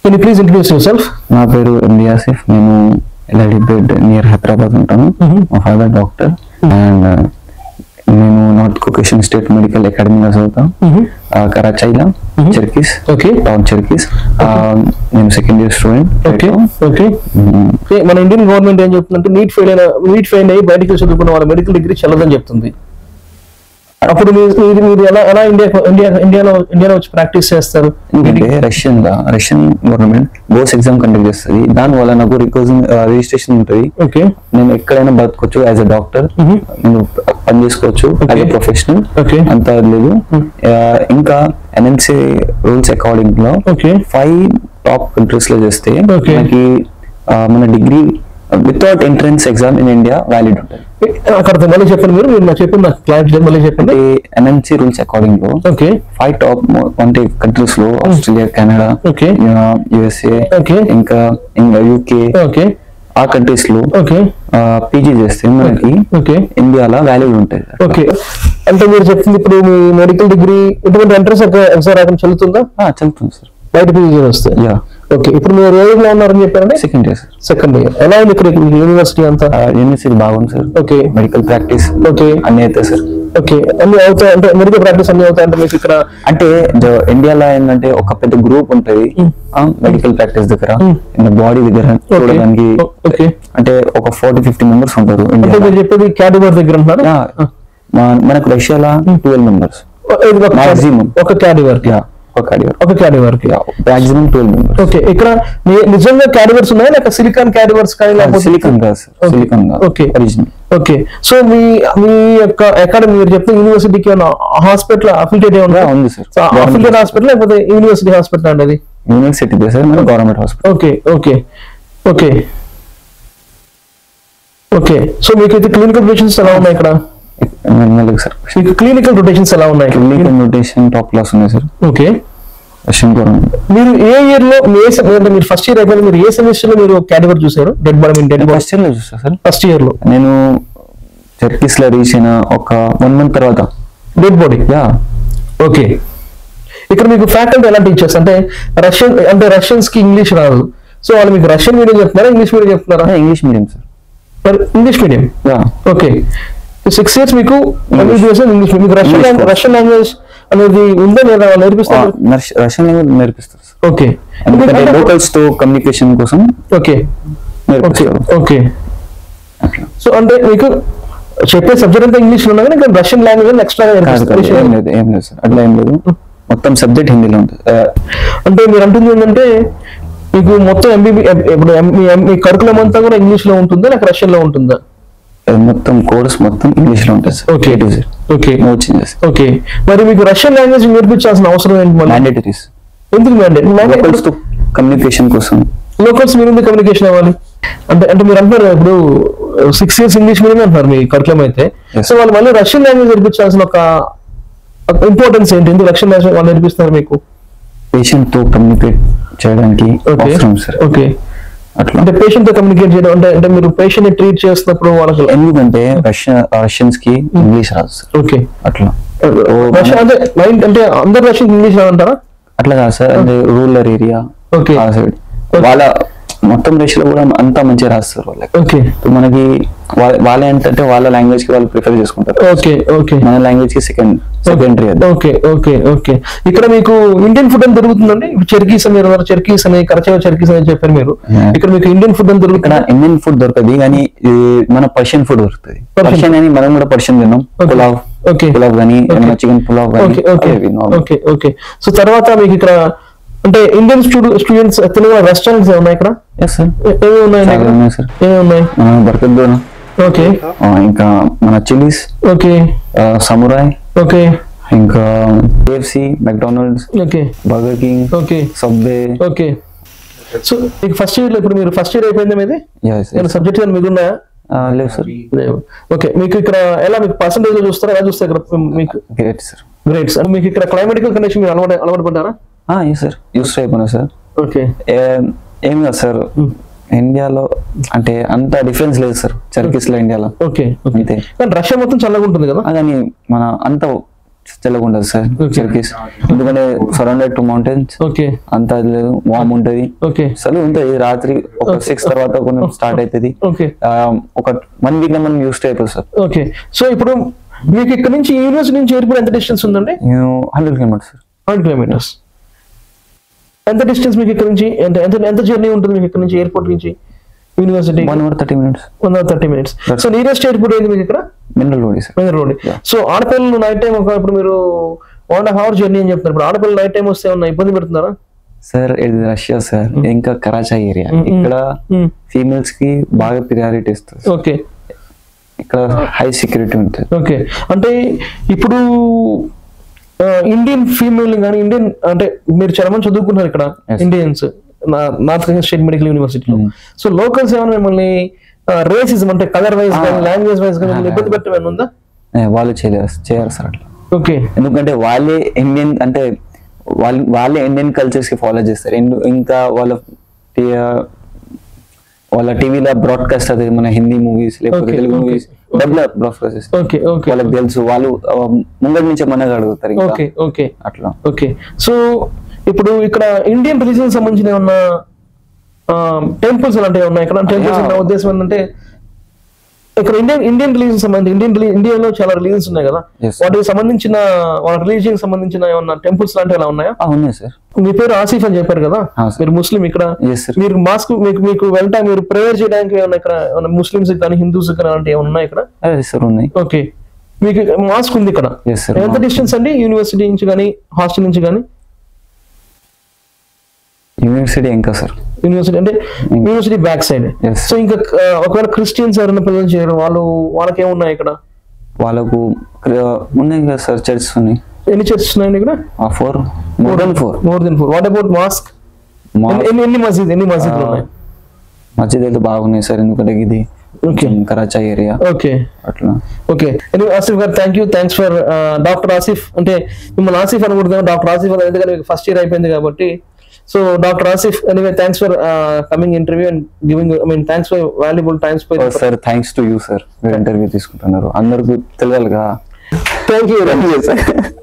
Can you please introduce yourself నా పేరు ఎండి ఆసిఫ్ నేను ఎల్ఐడి బెడ్ నియర్ హైదరాబాద్ ఉంటాను Mhm. మా ఫాదర్ డాక్టర్ అండ్ నేను నార్త్ కొకేషన్ స్టేట్ మెడికల్ అకాడమీలో చదువుతాను కరాచైలో Mhm. Cherkessk okay town Cherkessk నేను second year student okay okay okay మన ఇండియన్ గవర్నమెంట్ ఏం చెప్తుందంటే నీట్ ఫెయిల్ అయిన నీట్ ఫెయిల్ అయ్యి బయటకు చదువుకున్న వాళ్ళ మెడికల్ డిగ్రీ చెల్లదని చెప్తుంది అప్పుడు మీరు మీరు- మీరు ఎలా ఎలా ఇండియా ఇండియా ఇండియాలో ఇండియాలో వచ్చి ప్రాక్టీస్ చేస్తారు ఎందుకంటే రష్యన్ గా రష్యన్ గవర్నమెంట్ బోస్ ఎగ్జామ్ కండక్ట్ చేస్తుంది దాని వల్ల నాకు రిజిస్ట్రేషన్ ఉంటుంది ఓకే నేను ఎక్కడైనా బతకొచ్చు యాజ్ అ డాక్టర్ Mhm. నేను పని చేసుకోవచ్చు as Okay. A professional Okay. అంత లేదు Hmm. ఆ, ఇంకా ఎన్ఎన్సీ రూల్స్ అకార్డింగ్ లో ఓకే ఫైవ్ టాప్ కంట్రీస్ లో చేస్తే Okay. మనకి ఆ, మన degree without entrance exam in India valid ఉంటుంది అక్కడ మళ్ళీ చెప్పండి మీరు మీరు నాకు చెప్పండి నాకు క్లారిటీ మళ్ళీ చెప్పండి అంటే ఎన్ఎన్సీ రూల్స్ అకార్డింగ్ లో ఓకే ఫైవ్ టాప్ అంటే కంట్రీస్ లో Australia Canada Okay. USA Okay. ఇంకా ఇంకా యూకే ఓకే ఆ కంట్రీస్ లో ఓకే పీజీ చేస్తే మనకి ఓకే ఇండియాలో వాల్యూ ఉంటుంది ఓకే అంటే మీరు చెప్తుంది ఇప్పుడు మీ మెడికల్ డిగ్రీ ఇటువంటి ఎంట్రన్స్ ఎగ్జామ్ రాకుండా చెల్లుతుందా ఆ, చదువుతుంది సార్ బయట పీజీ వస్తే యా ఓకే ఇప్పుడు మీరు ఏ ఇయర్ లో ఉన్నారని చెప్పారండి second year sir second year ఎలా ఉంది ఇక్కడ యూనివర్సిటీ అంతా యూనివర్సిటీ బాగుంది sir okay medical practice okay అన్ని అవుతాయి సార్ ఓకే అన్ని అవుతాయి అంటే మెడికల్ ప్రాక్టీస్ అన్ని అవుతాయి అంటే మీకు ఇక్కడ అంటే జ- ఇండియాలో ఏంటంటే ఒక పెద్ద గ్రూప్ ఉంటది Mm. మెడికల్ ప్రాక్టీస్ దగ్గర Mm. బాడీ దగ్గర చూడడానికి ఓకే అంటే ఒక ఫార్టీ ఫిఫ్టీ మెంబర్స్ ఉంటారు అంటే ఇండియాలో మీరు చెప్పేది క్యాడివర్ దగ్గర ఉంటున్నారు యా. మా- మనకు రష్యాలో ట్వెల్వ్ మెంబర్స్ Maximum. ఒక క్యాడివర్ యా ఒక క్యాడియర్ ఒక క్యాడివర్ కి మాక్సిమం ట్వెల్వ్ మెంబర్స్ ఓకే ఇక్కడ ని- నిజంగా క్యాడివర్స్ ఉన్నాయా లేక సిలికాన్ క్యాడివర్స్ కానీ లేకపోతే సిలికాన్ కాదు సార్ Okay. సిలికాన్ కాదు Okay. ఒరిజినల్ ఓకే సో మీ మీ యొక్క అకాడమీ మీరు చెప్తే యూనివర్సిటీకి హాస్పిటల్ అఫిలిటేట్ ఏమన్నా ఉంది సార్ అఫిలిటేట్ హాస్పిటల్ లేకపోతే యూనివర్సిటీ హాస్పిటల్ అండి అది యూనివర్సిటీ సార్ మన government hospital okay okay okay okay so మీకు అయితే క్లినికల్ రొటేషన్స్ ఎలా ఉన్నాయి ఇక్కడ మెల్లగా సార్ మీకు క్లినికల్ రొటేషన్స్ ఎలా ఉన్నాయి క్లినికల్ న్యూట్రిషన్ టాప్ క్లాస్ ఉన్నాయి సార్ ఓకే రష్యన్ గవర్నమెంట్ మీరు ఏ ఇయర్ లో మీ ఏ sem- అంటే మీరు ఫస్ట్ ఇయర్ అయిపోయింది మీరు ఏ సెమిస్టర్ లో మీరు కేటగిరీ చూసారు dead body mean dead body first year చూస్తా సార్ ఫస్ట్ ఇయర్ లో నేను టర్కీస్ లో రీచ్ అయిన ఒక వన్ మంత్ తర్వాత డెడ్ బాడీ యా ఓకే ఇక్కడ మీకు ఫ్యాకల్టీ ఎలా టీచర్స్ అంటే రష్యన్ అంటే రష్యన్స్ కి ఇంగ్లీష్ రాదు సో వాళ్ళు మీకు రష్యన్ మీడియం చెప్తున్నారా ఇంగ్లీష్ మీడియం చెప్తున్నారా ఇంగ్లీష్ మీడియం సార్ మరి English medium yeah okay six years మీకు English. ఇంగ్లీష్ మీకు Russian English course. Russian language అనేది ఉందా లేదా వాళ్ళు నేర్పిస్తారు రష్యన్ లాంగ్వేజ్ నేర్పిస్తారు సార్ ఓకే ఎందుకంటే లోకల్స్ తో కమ్యూనికేషన్ కోసం ఓకే ఓకే నేర్పిస్తారు ఓకే అట్లా సో అంటే మీకు చెప్పే సబ్జెక్ట్ అంతా ఇంగ్లీష్ లో ఉన్నా కానీ ఇక్కడ రష్యన్ లాంగ్వేజ్ ఎక్స్ట్రా కాదు కాదు ఏం లేదు ఏం లేదు సార్ అట్లా ఏం లేదు మొత్తం సబ్జెక్ట్ హిందీలో ఉంటుంది ఆ, అంటే మీరు అంటుంది ఏంటంటే మీకు మొత్తం ఎంబీబీ ఇప్పుడు M- మీ మీ కరికులం అంతా కూడా ఇంగ్లీష్ లో ఉంటుందా లేక రష్యన్ లో ఉంటుందా మొత్తం కోర్స్ మొత్తం ఇంగ్లీష్ లో ఉంటుంది sir okay okay no changes okay మరి మీకు రష్యన్ లాంగ్వేజ్ నేర్పించాల్సిన అవసరం ఏంటి మళ్ళీ మ్యాండేటరీస్ ఎందుకు లోకల్స్ తో కమ్యూనికేషన్ కోసం లోకల్స్ మీరు ఎందుకు కమ్యూనికేషన్ అవ్వాలి అంటే అంటే మీరు అంటున్నారు కదా, ఇప్పుడు సిక్స్ ఇయర్స్ ఇంగ్లీష్ మీడియం అంటున్నారు మీ కరికులం అయితే Yes. సో వాళ్ళు మళ్ళీ రష్యన్ లాంగ్వేజ్ నేర్పించాల్సిన ఒక ఇంపార్టెన్స్ ఏంటి ఎందుకు రష్యన్ లాంగ్వేజ్ వాళ్ళు నేర్పిస్తున్నారు మీకు పేషెంట్ తో కమ్యూనికేట్ చేయడానికి ఓకే అవసరం సార్ ఓకే అట్లా అంటే పేషెంట్ తో కమ్యూనికేట్ చేయడం అంటే అంటే మీరు పేషెంట్ ని ట్రీట్ చేస్తున్నప్పుడు వాళ్ళకి ఎందుకంటే రష్యన్ రష్యన్స్ కి ఇంగ్లీష్ రాదు సార్ ఓకే అట్లా రష్యన్ అంటే నైన్ అంటే అందరు రష్యన్ ఇంగ్లీష్ అంటారా అట్లా కాదు సార్ అంటే రూరల్ ఏరియా ఓకే ఆ సైడ్ వాళ్ళ మొత్తం రష్యలో కూడా అంతా మంచిగా రాస్తారు వాళ్ళకి ఓకే ఇప్పుడు మనకి వా- వాళ్ళ ఏంటంటే వాళ్ళ లాంగ్వేజ్ కి వాళ్ళు ప్రిఫర్ చేసుకుంటారు ఓకే ఓకే మన లాంగ్వేజ్ కి సెకండ్ సెకండరీ అది ఓకే ఓకే ఓకే ఇక్కడ మీకు ఇండియన్ ఫుడ్ అని దొరుకుతుందండి చెర్కీస్ అని మీరు చెర్కీస్ అని కరచవ చెర్కీస్ అని చెప్పారు మీరు Yeah. ఇక్కడ మీకు ఇండియన్ ఫుడ్ అని ఇక్కడ దొరుకుతుందా ఇండియన్ ఫుడ్ దొరకదు కానీ ఇది మన పర్షియన్ ఫుడ్ దొరుకుతుంది Persian. పర్షియన్ అని మనం కూడా పర్షియన్ తిన్నాం Okay. పులావ్ Okay. పులావ్ కానీ Okay. చికెన్ పులావ్ కానీ ఓకే ఓకే అవి normal. ఓకే ఓకే సో తర్వాత మీకు ఇక్కడ అంటే ఇండియన్ స్టూడెంట్స్ తెలుగు రెస్టారెంట్స్ ఉన్నాయి ఇక్కడ Yes, sir. ఏ- ఏమేమి ఉన్నాయి చాలా ఉన్నాయి సార్ ఏమేమి ఉన్నాయి మన బర్కత్ దోనా ఓకే ఇంకా మన చిల్లీస్ ఓకే సమురాయ్ ఓకే ఇంకా KFC McDonald's okay Burger King okay Subway okay so మీకు ఫస్ట్ ఇయర్ లో ఇప్పుడు మీరు ఫస్ట్ ఇయర్ అయిపోయింది మీది ఏమైనా సబ్జెక్ట్ కానీ మీకు ఉన్నాయా లేదు సార్ లేవు ఓకే మీకు ఇక్కడ ఎలా మీకు పర్సంటేజ్ లో చూస్తారా ఎలా చూస్తారు ఇక్కడ మీకు గ్రేట్ సార్ గ్రేట్స్ అంటే మీకు ఇక్కడ క్లైమాటికల్ కండిషన్ మీరు అలవాటు అలవాటు పడ్డారా ఎస్ సార్ యూస్ అయిపోయినా సార్ ఓకే ఏ- ఏం కాదు సార్ ఇండియాలో అంటే అంత డిఫరెన్స్ లేదు సార్ చర్కీస్ లో ఇండియాలో ఓకే ఓకే అంతే కానీ రష్యా మొత్తం చల్లగా ఉంటుంది కదా కానీ మన అంత చల్లగా ఉండదు సార్ Okay. టర్కీస్ ఎందుకంటే సరౌండెడ్ టు మౌంటైన్స్ ఓకే అంత అది లేదు వామ్ ఉంటది ఓకే చలి ఉంటుంది రాత్రి ఒక సిక్స్ తర్వాత కొంచెం స్టార్ట్ అవుతుంది ఓకే ఆ, ఒక వన్ వీక్ లో మనం యూస్ అయిపోతుంది సార్ ఓకే సో ఇప్పుడు మీకు ఇక్కడ నుంచి యూనివర్సిటీ నుంచి ఎయిర్పోర్ట్ ఎంత డిస్టెన్స్ ఉందండి నేను hundred kilometres sir hundred kilometres ఎంత డిస్టెన్స్ మీకు ఇక్కడ నుంచి ఎంత ఎంత ఎంత జర్నీ ఉంటుంది మీకు ఇక్కడ నుంచి ఎయిర్పోర్ట్ నుంచి university one hour thirty minutes one hour thirty minutes so nearest airport ఏంది మీకు ఇక్కడ మినరల్ రోడ్ సార్ మెదర్ రోడ్ సో ఆడపిల్లలు నైట్ టైం ఒక ఇప్పుడు మీరు one and half hour journey అని చెప్తున్నారు ఇప్పుడు ఆడపిల్లలు నైట్ టైం వస్తే ఏమన్నా ఇబ్బంది పెడుతున్నారా సార్ ఇది రష్యా సార్ ఇంకా కరాచా ఏరియా Mm, mm. ఇక్కడ ఫీమేల్స్ కి బాగా ప్రియారిటీ ఇస్తుంది ఓకే ఇక్కడ హై సెక్యూరిటీ ఉంటుంది ఓకే అంటే ఇప్పుడు ఇండియన్ ఫీమేల్ కానీ ఇండియన్ అంటే మీరు చాలా మంది చదువుకుంటున్నారు ఇక్కడ Yes. Indians north state medical యూనివర్సిటీలో Mm. సో లోకల్స్ ఏమైనా మిమ్మల్ని రేసిజం అంటే కలర్ వైజ్ Ah. కానీ లాంగ్వేజ్ వైజ్ కానీ మిమ్మల్ని Ah. ఇబ్బంది పెట్టడం ఏమైనా ఉందా ఏ, వాళ్ళు చేయలేరు చేయరు సార్ అట్లా ఓకే ఎందుకంటే వాళ్ళే ఇండియన్ అంటే వాళ్ళు వాళ్ళే ఇండియన్ కల్చర్స్ కి ఫాలో చేస్తారు ఎందు- ఇంకా వాళ్ళ టి- వాళ్ళ టీవీలో బ్రాడ్కాస్ట్ అది మన హిందీ మూవీస్ లేకపోతే Okay, Telugu okay, movies okay. డబ్బుల బ్రాడ్కాస్ట్ చేస్తారు ఓకే ఓకే వాళ్ళకి తెలుసు వాళ్ళు ఆ, ముంగటి నుంచే మనగా అడుగుతారు ఇంకా ఓకే ఓకే అట్లా ఓకే సో ఇప్పుడు ఇక్కడ ఇండియన్ రిలీజన్ సంబంధించిన ఏమన్నా టెంపుల్స్ అలాంటివి ఉన్నాయి ఇక్కడ టెంపుల్స్ Yeah. నా ఉద్దేశం ఏంటంటే ఇక్కడ ఇండియన్ ఇండియన్ రిలీజన్ సంబంధించి ఇండియన్ రిలీ- ఇండియాలో చాలా రిలీజన్స్ ఉన్నాయి కదా Yes. వాటికి సంబంధించిన వాళ్ళ రిలీజియన్ సంబంధించిన ఏమన్నా టెంపుల్స్ లాంటివి ఎలా ఉన్నాయా ఆ, ఉన్నాయి సార్ మీ పేరు ఆసిఫ్ అని చెప్పారు కదా Ah, sir. మీరు ముస్లిం ఇక్కడ ఎస్ సార్ మీరు మాస్క్ మీకు మీకు వెళ్తా మీరు ప్రేయర్ చేయడానికి ఏమన్నా ఇక్కడ ముస్లిమ్స్ కానీ హిందూస్ కానీ అలాంటివి ఏమన్నా ఉన్నాయి ఇక్కడ సార్ ఉన్నాయి ఓకే మీకు మాస్క్ ఉంది ఇక్కడ ఎస్ సార్ ఎంత డిస్టెన్స్ అండి యూనివర్సిటీ నుంచి కానీ హాస్టల్ నుంచి కానీ యూనివర్సిటీ ఇంకా సార్ యూనివర్సిటీ అంటే university back side Yes. So ఇంకా ఆ, ఒకవేళ క్రిస్టియన్స్ ఎవరైనా పిల్లలు చేయరు వాళ్ళు వాళ్ళకి ఏమున్నాయి ఇక్కడ వాళ్ళకు క్ర- ఉన్నాయి కదా సార్ చర్చ్ ఉన్నాయి ఎన్ని చర్చెస్ ఉన్నాయండి ఇక్కడ ఆ four more than four more than four what about mosque ఎన్ని ఎన్ని మసీద్ ఎన్ని మసీద్లు ఉన్నాయి మధ్యలో అయితే బాగున్నాయి సార్ ఎందుకంటే ఇది ఓకే కొంచెం కరాచా ఏరియా ఓకే అట్లా ఓకే ఎనివే ఆసిఫ్ గారు thank you thanks for doctor Asif అంటే మిమ్మల్ని ఆసిఫ్ అనకూడదు డాక్టర్ ఆసిఫ్ అని ఎందుకంటే మీకు ఫస్ట్ ఇయర్ అయిపోయింది కాబట్టి so doctor Asif anyway thanks for coming interview and giving I mean thanks for valuable times sir thanks to you sir మీరు ఇంటర్వ్యూ తీసుకుంటున్నారు అందరికి తెలియాలి కదా థ్యాంక్ యూ